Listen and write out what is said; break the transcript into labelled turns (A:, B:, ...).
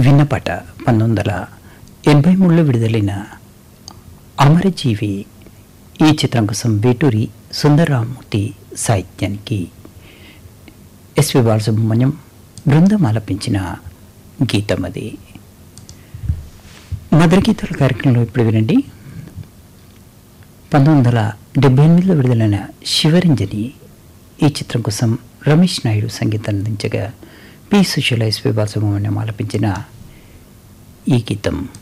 A: విన్నపాట పంతొమ్మిది వందల ఎనభై మూడులో విడుదలైన అమరజీవి ఈ చిత్రం కోసం వేటూరి సుందరరామూర్తి సాహిత్యానికి ఎస్వి బాలసుబ్రహ్మణ్యం బృందం ఆలపించిన గీతం అది మధుర గీతాల కార్యక్రమంలో ఇప్పుడు వినండి పంతొమ్మిది వందల డెబ్బై ఎనిమిదిలో విడుదలైన శివరంజని ఈ చిత్రం కోసం రమేష్ నాయుడు సంగీతం అందించగా పి సుశీల ఎస్వి బాలసుబ్రహ్మణ్యం ఆలపించిన ఈ గీతం